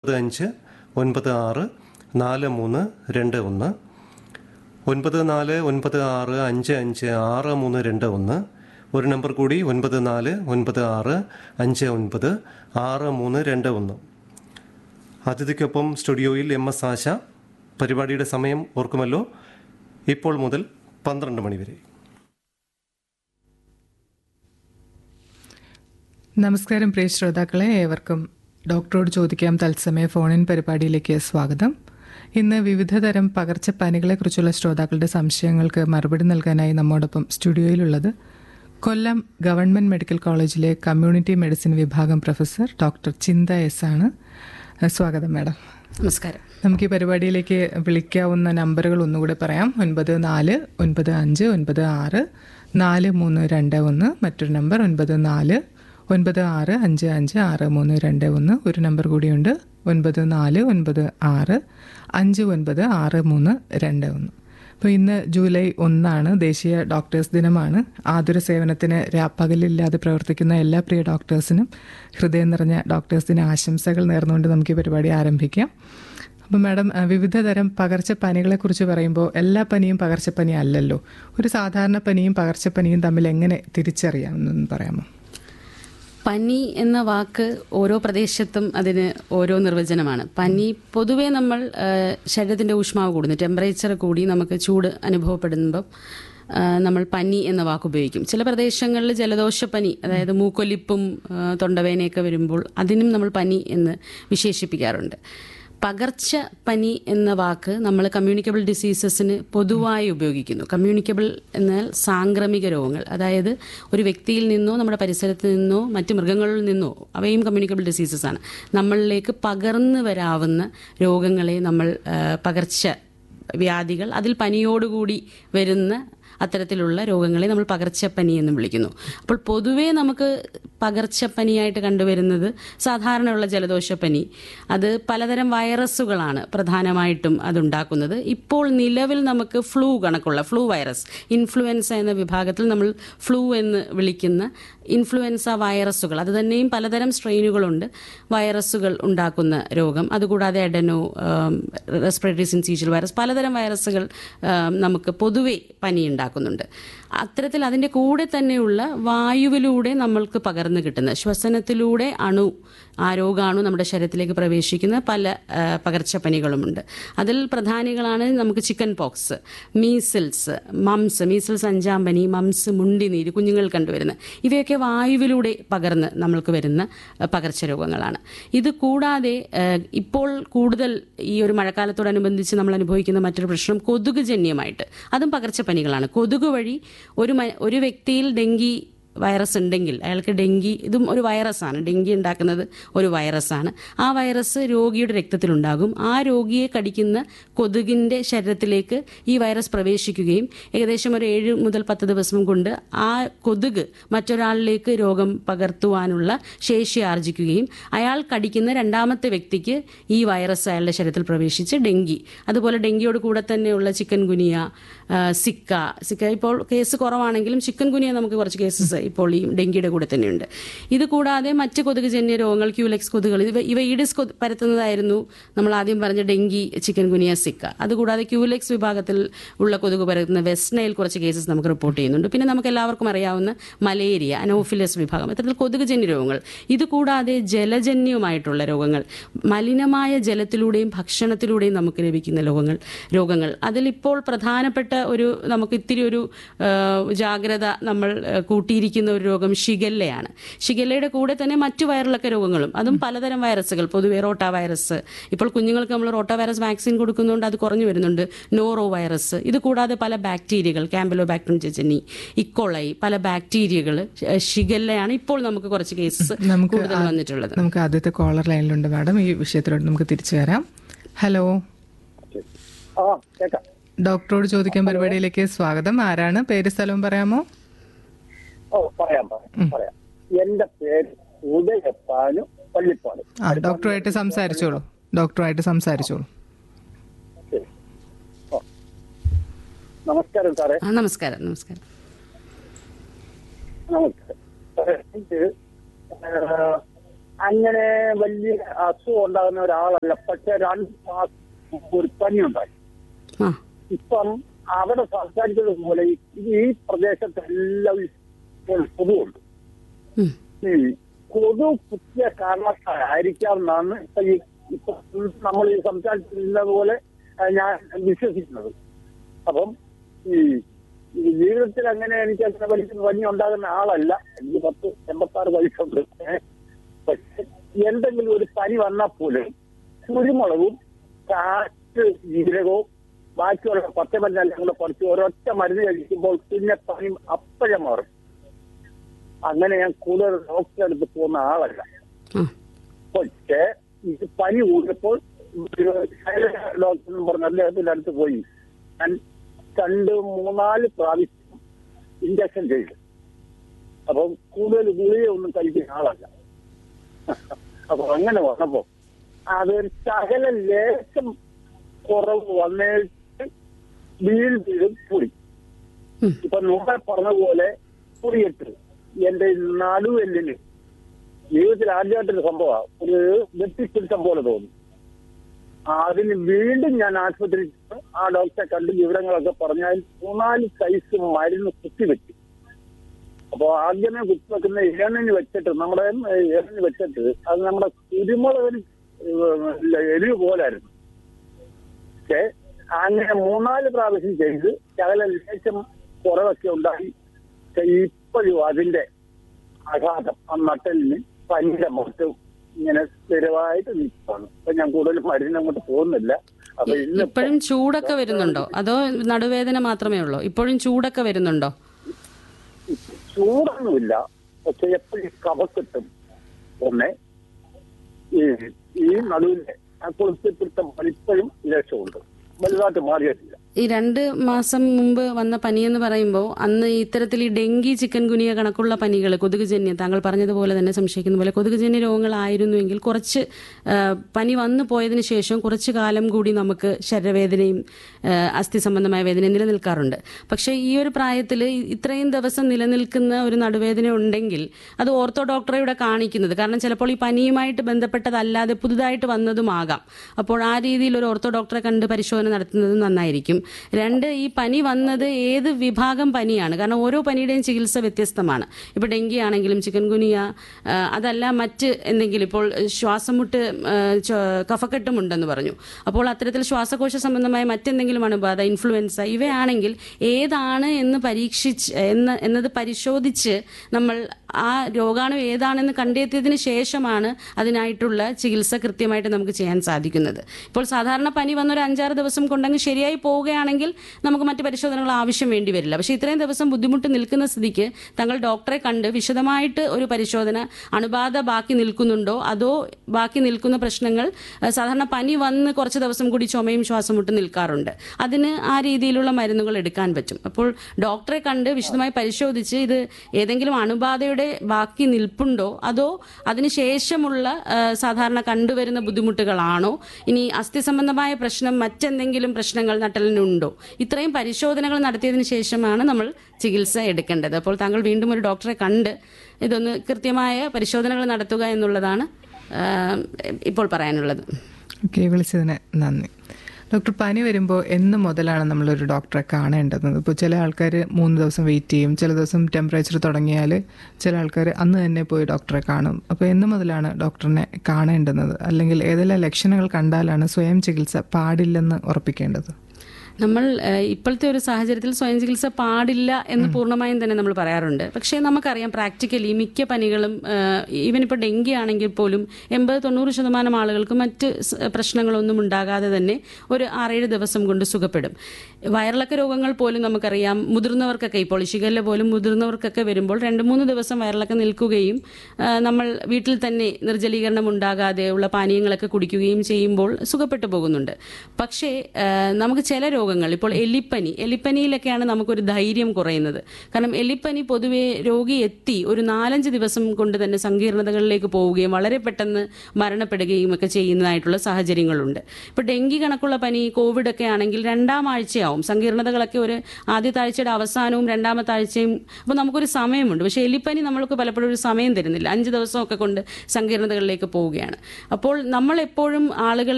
ഒൻപത് അഞ്ച് ഒൻപത് ആറ് നാല് മൂന്ന് രണ്ട് ഒന്ന് ഒൻപത് നാല് ഒൻപത് ആറ് അഞ്ച് അഞ്ച് ആറ് മൂന്ന് രണ്ട് ഒന്ന് ഒരു നമ്പർ കൂടി ഒൻപത് നാല് ഒൻപത് ആറ് അഞ്ച് ഒൻപത് ആറ് മൂന്ന് രണ്ട് ഒന്ന് അതിഥിക്കൊപ്പം സ്റ്റുഡിയോയിൽ എം എസ് ആശ പരിപാടിയുടെ സമയം ഓർക്കുമല്ലോ ഇപ്പോൾ മുതൽ പന്ത്രണ്ട് മണി വരെ നമസ്കാരം പ്രിയ ശ്രോതാക്കളെ ഏവർക്കും ഡോക്ടറോട് ചോദിക്കാം തത്സമയ ഫോണിൻ പരിപാടിയിലേക്ക് സ്വാഗതം ഇന്ന് വിവിധ തരം പകർച്ചപ്പനികളെക്കുറിച്ചുള്ള ശ്രോതാക്കളുടെ സംശയങ്ങൾക്ക് മറുപടി നൽകാനായി നമ്മോടൊപ്പം സ്റ്റുഡിയോയിലുള്ളത് കൊല്ലം ഗവൺമെന്റ് മെഡിക്കൽ കോളേജിലെ കമ്മ്യൂണിറ്റി മെഡിസിൻ വിഭാഗം പ്രൊഫസർ ഡോക്ടർ ചിന്ത എസ് ആണ് സ്വാഗതം മാഡം നമസ്കാരം നമുക്ക് ഈ പരിപാടിയിലേക്ക് വിളിക്കാവുന്ന നമ്പറുകൾ ഒന്നുകൂടെ പറയാം ഒൻപത് നാല് ഒൻപത് അഞ്ച് ഒൻപത് ആറ് നാല് മൂന്ന് രണ്ട് ഒന്ന് മറ്റൊരു നമ്പർ ഒൻപത് നാല് ഒൻപത് ആറ് അഞ്ച് അഞ്ച് ആറ് മൂന്ന് രണ്ട് ഒന്ന് ഒരു നമ്പർ കൂടിയുണ്ട് ഒൻപത് നാല് ഒൻപത് ആറ് അഞ്ച് ഒൻപത് ആറ് മൂന്ന് രണ്ട് ഒന്ന് അപ്പോൾ ഇന്ന് ജൂലൈ ഒന്നാണ് ദേശീയ ഡോക്ടേഴ്സ് ദിനമാണ് ആതുര സേവനത്തിന് രാപ്പകലില്ലാതെ പ്രവർത്തിക്കുന്ന എല്ലാ പ്രിയ ഡോക്ടേഴ്സിനും ഹൃദയം നിറഞ്ഞ ഡോക്ടേഴ്സ് ദിന ആശംസകൾ നേർന്നുകൊണ്ട് നമുക്ക് ഈ പരിപാടി ആരംഭിക്കാം അപ്പം മാഡം അഹ് വിവിധ തരം പകർച്ചപ്പനികളെ കുറിച്ച് പറയുമ്പോൾ എല്ലാ പനിയും പകർച്ചപ്പനി അല്ലല്ലോ ഒരു സാധാരണ പനിയും പകർച്ചപ്പനിയും തമ്മിൽ എങ്ങനെ തിരിച്ചറിയാമെന്നൊന്ന് പറയാമോ പനി എന്ന വാക്ക് ഓരോ പ്രദേശത്തും അതിന് ഓരോ നിർവചനമാണ് പനി പൊതുവേ നമ്മൾ ആ, ശരീരത്തിന്റെ ഊഷ്മാവ് കൂടുന്നു ടെമ്പറേച്ചർ കൂടി നമുക്ക് ചൂട് അനുഭവപ്പെടുമ്പം ആ, നമ്മൾ പനി എന്ന വാക്ക് ഉപയോഗിക്കും ചില പ്രദേശങ്ങളിൽ ജലദോഷപ്പനി അതായത് മൂക്കൊലിപ്പും ആ, തൊണ്ടവേനയൊക്കെ വരുമ്പോൾ അതിനും നമ്മൾ പനി എന്ന് വിശേഷിപ്പിക്കാറുണ്ട് പകർച്ച പനി എന്ന വാക്ക് നമ്മൾ കമ്മ്യൂണിക്കബിൾ ഡിസീസസിന് പൊതുവായി ഉപയോഗിക്കുന്നു കമ്മ്യൂണിക്കബിൾ എന്നാൽ സാംക്രമിക രോഗങ്ങൾ അതായത് ഒരു വ്യക്തിയിൽ നിന്നോ നമ്മുടെ പരിസരത്ത് നിന്നോ മറ്റ് മൃഗങ്ങളിൽ നിന്നോ അവയും കമ്മ്യൂണിക്കബിൾ ഡിസീസസ് ആണ് നമ്മളിലേക്ക് പകർന്നു വരാവുന്ന രോഗങ്ങളെ നമ്മൾ ആ, പകർച്ച വ്യാധികൾ അതിൽ പനിയോടുകൂടി വരുന്ന അത്തരത്തിലുള്ള രോഗങ്ങളെ നമ്മൾ പകർച്ചപ്പനി എന്ന് വിളിക്കുന്നു അപ്പോൾ പൊതുവേ നമുക്ക് പകർച്ചപ്പനിയായിട്ട് കണ്ടുവരുന്നത് സാധാരണയുള്ള ജലദോഷപ്പനി അത് പലതരം വൈറസുകളാണ് പ്രധാനമായിട്ടും അതുണ്ടാക്കുന്നത് ഇപ്പോൾ നിലവിൽ നമുക്ക് ഫ്ലൂ കണക്കുള്ള ഫ്ലൂ വൈറസ് ഇൻഫ്ലുവൻസ എന്ന വിഭാഗത്തിൽ നമ്മൾ ഫ്ലൂ എന്ന് വിളിക്കുന്ന ഇൻഫ്ലുവൻസ വൈറസുകൾ അത് തന്നെയും പലതരം സ്ട്രെയിനുകളുണ്ട് വൈറസുകൾ ഉണ്ടാക്കുന്ന രോഗം അതുകൂടാതെ എഡനോ റെസ്പിറേറ്ററി സിൻസീഷ്യൽ വൈറസ് പലതരം വൈറസുകൾ ആം, നമുക്ക് പൊതുവെ പനി ഉണ്ടാക്കുന്നുണ്ട് അത്തരത്തിൽ അതിൻ്റെ കൂടെ തന്നെയുള്ള വായുവിലൂടെ നമ്മൾക്ക് പകർന്നു കിട്ടുന്ന ശ്വസനത്തിലൂടെ അണു ആ രോഗാണു നമ്മുടെ ശരീരത്തിലേക്ക് പ്രവേശിക്കുന്ന പല ആ, പകർച്ചപ്പനികളുമുണ്ട് അതിൽ പ്രധാനികളാണ് നമുക്ക് chicken pox measles mumps measles അഞ്ചാം പനി മംസ് മുണ്ടിനീര് കുഞ്ഞുങ്ങൾ കണ്ടുവരുന്ന ഇവയൊക്കെ വായുവിലൂടെ പകർന്ന് നമ്മൾക്ക് വരുന്ന ആ, പകർച്ചരോഗങ്ങളാണ് ഇത് കൂടാതെ ആ, ഇപ്പോൾ കൂടുതൽ ഈ ഒരു മഴക്കാലത്തോടനുബന്ധിച്ച് നമ്മൾ അനുഭവിക്കുന്ന മറ്റൊരു പ്രശ്നം കൊതുക് ജന്യമായിട്ട് അതും പകർച്ചപ്പനികളാണ് കൊതുക് വഴി ഒരു മ- ഒരു വ്യക്തിയിൽ ഡെങ്കി വൈറസ് ഉണ്ടെങ്കിൽ അയാൾക്ക് ഡെങ്കി ഇതും ഒരു വൈറസാണ് ഡെങ്കി ഉണ്ടാക്കുന്നത് ഒരു വൈറസാണ് ആ വൈറസ് രോഗിയുടെ രക്തത്തിലുണ്ടാകും ആ രോഗിയെ കടിക്കുന്ന കൊതുകിൻ്റെ ശരീരത്തിലേക്ക് ഈ വൈറസ് പ്രവേശിക്കുകയും ഏകദേശം ഒരു ഏഴ് മുതൽ പത്ത് ദിവസം കൊണ്ട് ആ കൊതുക് മറ്റൊരാളിലേക്ക് രോഗം പകർത്തുവാനുള്ള ശേഷി ആർജിക്കുകയും അയാൾ കടിക്കുന്ന രണ്ടാമത്തെ വ്യക്തിക്ക് ഈ വൈറസ് അയാളുടെ ശരീരത്തിൽ പ്രവേശിച്ച് ഡെങ്കി അതുപോലെ ഡെങ്കിയോട് കൂടെ തന്നെയുള്ള ചിക്കൻ ഗുനിയ ആ, സിക്ക സിക്ക ഇപ്പോൾ കേസ് കുറവാണെങ്കിലും ചിക്കൻ ഗുനിയ നമുക്ക് കുറച്ച് കേസസ് ഇപ്പോൾ ഈ ഡെങ്കിയുടെ കൂടെ തന്നെയുണ്ട് ഇത് കൂടാതെ മറ്റ് കൊതുകുജന്യ രോഗങ്ങൾ ക്യൂലെക്സ് കൊതുകുകൾ ഇവ ഇവ ഈഡിസ് കൊതു പരത്തുന്നതായിരുന്നു നമ്മൾ ആദ്യം പറഞ്ഞ ഡെങ്കി ചിക്കൻ ഗുനിയ സിക്ക അതുകൂടാതെ ക്യൂലെക്സ് വിഭാഗത്തിൽ ഉള്ള കൊതുക് പരത്തുന്ന വെസ്റ്റ്നയിൽ കുറച്ച് കേസസ് നമുക്ക് റിപ്പോർട്ട് ചെയ്യുന്നുണ്ട് പിന്നെ നമുക്ക് എല്ലാവർക്കും അറിയാവുന്ന മലേറിയ അനോഫിലസ് വിഭാഗം ഇത്തരത്തിൽ കൊതുകുജന്യ രോഗങ്ങൾ ഇത് കൂടാതെ ജലജന്യമായിട്ടുള്ള രോഗങ്ങൾ മലിനമായ ജലത്തിലൂടെയും ഭക്ഷണത്തിലൂടെയും നമുക്ക് ലഭിക്കുന്ന രോഗങ്ങൾ രോഗങ്ങൾ അതിലിപ്പോൾ പ്രധാനപ്പെട്ട ഒരു നമുക്ക് ഇത്തിരി ഒരു ആ, ജാഗ്രത നമ്മൾ ആ, കൂട്ടിയിരിക്കുന്ന ഒരു രോഗം ഷിഗല്ലയാണ് ഷിഗല്ലയുടെ കൂടെ തന്നെ മറ്റു വയറിളക്ക രോഗങ്ങളും അതും പലതരം വൈറസുകൾ പൊതുവെ റോട്ട വൈറസ് ഇപ്പോൾ കുഞ്ഞുങ്ങൾക്ക് നമ്മൾ റോട്ട വൈറസ് വാക്സിൻ കൊടുക്കുന്നതുകൊണ്ട് അത് കുറഞ്ഞു വരുന്നുണ്ട് നോറോ വൈറസ് ഇത് കൂടാതെ പല ബാക്ടീരിയകൾ ക്യാമ്പലോ ബാക്ടീരിയം ചെച്ചനി ഇക്കോളൈ പല ബാക്ടീരിയകൾ ഷിഗല്ലയാണ് ഇപ്പോൾ നമുക്ക് കുറച്ച് കേസസ് നമുക്ക് കൂടുതൽ വന്നിട്ടുള്ളത് നമുക്ക് ആദ്യത്തെ കോളർ ലൈനിലുണ്ട് മാഡം ഈ വിഷയത്തിലോട്ട് നമുക്ക് തിരിച്ചു വരാം ഹലോ ആ കേക്കാം ഡോക്ടറോട് ചോദിക്കാൻ പരിപാടിയിലേക്ക് സ്വാഗതം ആരാണ് പേര് സ്ഥലവും പറയാമോ ഓ പറയാം പറയാം പറയാം എന്റെ പേര് ഉദയപ്പാനു പള്ളിപ്പാട് ആ ഡോക്ടറുമായിട്ട് സംസാരിച്ചോളൂ ഡോക്ടറുമായിട്ട് സംസാരിച്ചോളൂ ശരി ഓ നമസ്കാരം സാറേ ആ നമസ്കാരം നമസ്കാരം നമസ്കാരം സാറേ എനിക്ക് ആ, അങ്ങനെ വലിയ അസുഖം ഉണ്ടാകുന്ന ഒരാളല്ല പക്ഷെ രണ്ട് മാസം മുമ്പ് ഒരു പനി ഉണ്ടായി ആ ഇപ്പം അവിടെ സംസാരിച്ചത് പോലെ ഈ- ഈ പ്രദേശത്തെല്ലാം ഇപ്പോൾ കൊതുകുണ്ട് ഉം. ഈ കൊതു കുത്തിയ കാരണത്തായിരിക്കാം എന്നാണ് ഇപ്പൊ ഈ ഇപ്പൊ നമ്മൾ ഈ സംസാരിച്ചിരുന്നത് പോലെ ആ, ഞാൻ വിശ്വസിക്കുന്നത് അപ്പം ഈ ഈ ജീവിതത്തിൽ അങ്ങനെ എനിക്ക് അങ്ങനെ വലിയ പനി ഉണ്ടാകുന്ന ആളല്ല എനിക്ക് പത്ത് എൺപത്തി ആറ് വയസ്സുണ്ട് ഏ. പക്ഷെ എന്തെങ്കിലും ഒരു പനി വന്നാൽ പോലും കുരുമുളകും കാറ്റ് ജീരകവും ബാക്കിയുള്ള പച്ചമരുന്നെല്ലാം കൂടെ കുറച്ച് ഒരൊറ്റ മരുന്ന് കഴിക്കുമ്പോൾ പിന്നെ പനി അപ്പോഴേ മാറും അങ്ങനെ ഞാൻ കൂടുതൽ ഡോക്ടറെ അടുത്ത് പോകുന്ന ആളല്ല ആ പക്ഷേ ഇത് പനി കൂടിയപ്പോൾ ഒരു ശൈലജ ഡോക്ടർ എന്ന് പറഞ്ഞ അദ്ദേഹത്തിന്റെ അടുത്ത് പോയി ഞാൻ രണ്ട് മൂന്നാല് പ്രാവശ്യം ഇഞ്ചക്ഷൻ ചെയ്തു അപ്പം കൂടുതൽ ഗുളികയൊന്നും കഴിക്കുന്ന ആളല്ല അപ്പൊ അങ്ങനെ വന്നപ്പോ അതൊരു ശകല ലേശം കുറവ് വന്നിട്ട് വീണ്ടും കൂടി ഉം. ഇപ്പൊ മുമ്പേ പറഞ്ഞ പോലെ കൂടിയിട്ട് എന്റെ നടുവെല്ലിന് ജീവിതത്തിൽ ആദ്യമായിട്ടൊരു സംഭവമാണ് ഒരു വെട്ടിപ്പിടുത്തം പോലെ തോന്നി അതിന് വീണ്ടും ഞാൻ ആശുപത്രിയിൽ ചെന്ന് ആ ഡോക്ടറെ കണ്ട് വിവരങ്ങളൊക്കെ പറഞ്ഞാൽ മൂന്നാല് സൈസ് മരുന്ന് കുത്തിവെച്ചു അപ്പൊ ആദ്യമേ കുത്തിവെക്കുന്ന ഇലണിന് വെച്ചിട്ട് നമ്മുടെ ഇലണിന് വെച്ചിട്ട് അത് നമ്മുടെ കുരുമുളകിന് എരിവ് പോലായിരുന്നു പക്ഷേ അങ്ങനെ മൂന്നാല് പ്രാവശ്യം ചെയ്ത് ശകല ലേശം കുറവൊക്കെ ഉണ്ടായി പക്ഷേ ഇപ്പോഴും അതിന്റെ ആഘാതം ആ നട്ടലിന് പനിയുടെ മുഖത്തും ഇങ്ങനെ സ്ഥിരമായിട്ട് നിൽക്കുകയാണ് അപ്പൊ ഞാൻ കൂടുതൽ മരുന്ന് അങ്ങോട്ട് പോകുന്നില്ല അപ്പൊ ഇന്ന് ഇപ്പോഴും ചൂടൊക്കെ വരുന്നുണ്ടോ അതോ നടുവേദന മാത്രമേ ഉള്ളൂ ഇപ്പോഴും ചൂടൊക്കെ വരുന്നുണ്ടോ ചൂടൊന്നുമില്ല പക്ഷെ എപ്പോഴും കഫക്കെട്ടും ഒന്ന് ഈ ഈ നടുവിന്റെ ആ കുളിപ്പിടുത്തം ഇപ്പോഴും ലക്ഷ്യമുണ്ട് വലുതായിട്ട് മാറിയിട്ടില്ല ഈ രണ്ട് മാസം മുമ്പ് വന്ന പനി എന്ന് പറയുമ്പോൾ അന്ന് ഇത്തരത്തിൽ ഈ ഡെങ്കി ചിക്കൻ ഗുനിയ കണക്കുള്ള പനികൾ കൊതുകുജന്യം താങ്കൾ പറഞ്ഞതുപോലെ തന്നെ സംശയിക്കുന്ന പോലെ കൊതുകുജന്യ രോഗങ്ങളായിരുന്നുവെങ്കിൽ കുറച്ച് ആ, പനി വന്നു പോയതിനു ശേഷം കുറച്ച് കാലം കൂടി നമുക്ക് ശരീരവേദനയും ആ, അസ്ഥി സംബന്ധമായ വേദനയും നിലനിൽക്കാറുണ്ട് പക്ഷേ ഈ ഒരു പ്രായത്തിൽ ഇത്രയും ദിവസം നിലനിൽക്കുന്ന ഒരു നടുവേദന ഉണ്ടെങ്കിൽ അത് ഓർത്തോ ഡോക്ടറെ ഇവിടെ കാണിക്കുന്നത് കാരണം ചിലപ്പോൾ ഈ പനിയുമായിട്ട് ബന്ധപ്പെട്ടതല്ലാതെ പുതുതായിട്ട് വന്നതുമാകാം അപ്പോൾ ആ രീതിയിൽ ഒരു ഓർത്തോ ഡോക്ടറെ കണ്ട് പരിശോധന നടത്തുന്നത് നന്നായിരിക്കും രണ്ട് ഈ പനി വന്നത് ഏത് വിഭാഗം പനിയാണ് കാരണം ഓരോ പനിയുടെയും ചികിത്സ വ്യത്യസ്തമാണ് ഇപ്പോൾ ഡെങ്കി ആണെങ്കിലും ചിക്കൻ ഗുനിയ ആ, അതല്ല മറ്റ് എന്തെങ്കിലും ഇപ്പോൾ ശ്വാസമുട്ട് ആ, ചോ- കഫക്കെട്ടും ഉണ്ടെന്ന് പറഞ്ഞു അപ്പോൾ അത്തരത്തിൽ ശ്വാസകോശ സംബന്ധമായ മറ്റെന്തെങ്കിലും അണുബാധ ഇൻഫ്ലുവൻസ ഇവയാണെങ്കിൽ ഏതാണ് എന്ന് പരീക്ഷിച്ച് എന്ന് എന്നത് പരിശോധിച്ച് നമ്മൾ ആ രോഗാണു ഏതാണെന്ന് കണ്ടെത്തിയതിന് ശേഷമാണ് അതിനായിട്ടുള്ള ചികിത്സ കൃത്യമായിട്ട് നമുക്ക് ചെയ്യാൻ സാധിക്കുന്നത് ഇപ്പോൾ സാധാരണ പനി വന്നൊരു അഞ്ചാറ് ദിവസം കൊണ്ടങ്ങ് ശരിയായി പോവുകയാണെങ്കിൽ നമുക്ക് മറ്റ് പരിശോധനകൾ ആവശ്യം വേണ്ടി വരില്ല പക്ഷേ ഇത്രയും ദിവസം ബുദ്ധിമുട്ട് നിൽക്കുന്ന സ്ഥിതിക്ക് താങ്കൾ ഡോക്ടറെ കണ്ട് വിശദമായിട്ട് ഒരു പരിശോധന അണുബാധ ബാക്കി നിൽക്കുന്നുണ്ടോ അതോ ബാക്കി നിൽക്കുന്ന പ്രശ്നങ്ങൾ അഹ് സാധാരണ പനി വന്ന് കുറച്ച് ദിവസം കൂടി ചുമയും ശ്വാസം മുട്ട് നിൽക്കാറുണ്ട് അതിന് ആ രീതിയിലുള്ള മരുന്നുകൾ എടുക്കാൻ പറ്റും അപ്പോൾ ഡോക്ടറെ കണ്ട് വിശദമായി പരിശോധിച്ച് ഇത് ഏതെങ്കിലും അണുബാധയുടെ ബാക്കി നിൽപ്പുണ്ടോ അതോ അതിനുശേഷമുള്ള ആ, സാധാരണ കണ്ടുവരുന്ന ബുദ്ധിമുട്ടുകളാണോ ഇനി അസ്ഥി സംബന്ധമായ പ്രശ്നം മറ്റെന്തെങ്കിലും പ്രശ്നങ്ങൾ നട്ടലിനുണ്ടോ ഇത്രയും പരിശോധനകൾ നടത്തിയതിനു ശേഷമാണ് നമ്മൾ ചികിത്സ എടുക്കേണ്ടത് അപ്പോൾ താങ്കൾ വീണ്ടും ഒരു ഡോക്ടറെ കണ്ട് ഇതൊന്ന് കൃത്യമായ പരിശോധനകൾ നടത്തുക എന്നുള്ളതാണ് ആ, ഇപ്പോൾ പറയാനുള്ളത് ഓക്കെ വിളിച്ചതിന് നന്ദി ഡോക്ടർ പനി വരുമ്പോൾ എന്ന് മുതലാണ് നമ്മളൊരു ഡോക്ടറെ കാണേണ്ടത് ഇപ്പോൾ ചില ആൾക്കാർ മൂന്ന് ദിവസം വെയിറ്റ് ചെയ്യും ചില ദിവസം ടെമ്പറേച്ചർ തുടങ്ങിയാൽ ചില ആൾക്കാർ അന്ന് തന്നെ പോയി ഡോക്ടറെ കാണും അപ്പോൾ എന്ന് മുതലാണ് ഡോക്ടറിനെ കാണേണ്ടുന്നത് അല്ലെങ്കിൽ ഏതെല്ലാം ലക്ഷണങ്ങൾ കണ്ടാലാണ് സ്വയം ചികിത്സ പാടില്ലെന്ന് ഉറപ്പിക്കേണ്ടത് നമ്മൾ ഏഹ്, ഇപ്പോഴത്തെ ഒരു സാഹചര്യത്തിൽ സ്വയം ചികിത്സ പാടില്ല എന്ന് പൂർണ്ണമായും തന്നെ നമ്മൾ പറയാറുണ്ട് പക്ഷേ നമുക്കറിയാം പ്രാക്ടിക്കലി മിക്ക പനികളും ഈവൻ ഇപ്പോൾ ഡെങ്കി ആണെങ്കിൽ പോലും എൺപത് തൊണ്ണൂറ് ശതമാനം ആളുകൾക്ക് മറ്റ് സ് പ്രശ്നങ്ങളൊന്നും ഉണ്ടാകാതെ തന്നെ ഒരു ആറേഴ് ദിവസം കൊണ്ട് സുഖപ്പെടും വയറിളക്ക രോഗങ്ങൾ പോലും നമുക്കറിയാം മുതിർന്നവർക്കൊക്കെ ഇപ്പോൾ ഷിഗല്ല പോലും മുതിർന്നവർക്കൊക്കെ വരുമ്പോൾ രണ്ട് മൂന്ന് ദിവസം വയറിളക്കം നിൽക്കുകയും ആ, നമ്മൾ വീട്ടിൽ തന്നെ നിർജ്ജലീകരണം ഉണ്ടാകാതെ ഉള്ള പാനീയങ്ങളൊക്കെ കുടിക്കുകയും ചെയ്യുമ്പോൾ സുഖപ്പെട്ടു പോകുന്നുണ്ട് പക്ഷേ ആ, നമുക്ക് ചില രോഗങ്ങൾ രോഗങ്ങൾ ഇപ്പോൾ എലിപ്പനി എലിപ്പനിയിലൊക്കെയാണ് നമുക്കൊരു ധൈര്യം കുറയുന്നത് കാരണം എലിപ്പനി പൊതുവെ രോഗി എത്തി ഒരു നാലഞ്ച് ദിവസം കൊണ്ട് തന്നെ സങ്കീർണതകളിലേക്ക് പോവുകയും വളരെ പെട്ടെന്ന് മരണപ്പെടുകയും ഒക്കെ ചെയ്യുന്നതായിട്ടുള്ള സാഹചര്യങ്ങളുണ്ട് ഇപ്പോൾ ഡെങ്കി കണക്കുള്ള പനി കോവിഡ് ഒക്കെ ആണെങ്കിൽ രണ്ടാം ആഴ്ചയാവും സങ്കീർണതകളൊക്കെ ഒരു ആദ്യത്തെ ആഴ്ചയുടെ അവസാനവും രണ്ടാമത്തെ ആഴ്ചയും അപ്പോൾ നമുക്കൊരു സമയമുണ്ട് പക്ഷേ എലിപ്പനി നമ്മൾക്ക് പലപ്പോഴും ഒരു സമയം തരുന്നില്ല അഞ്ച് ദിവസമൊക്കെ കൊണ്ട് സങ്കീർണതകളിലേക്ക് പോവുകയാണ് അപ്പോൾ നമ്മൾ എപ്പോഴും ആളുകളെ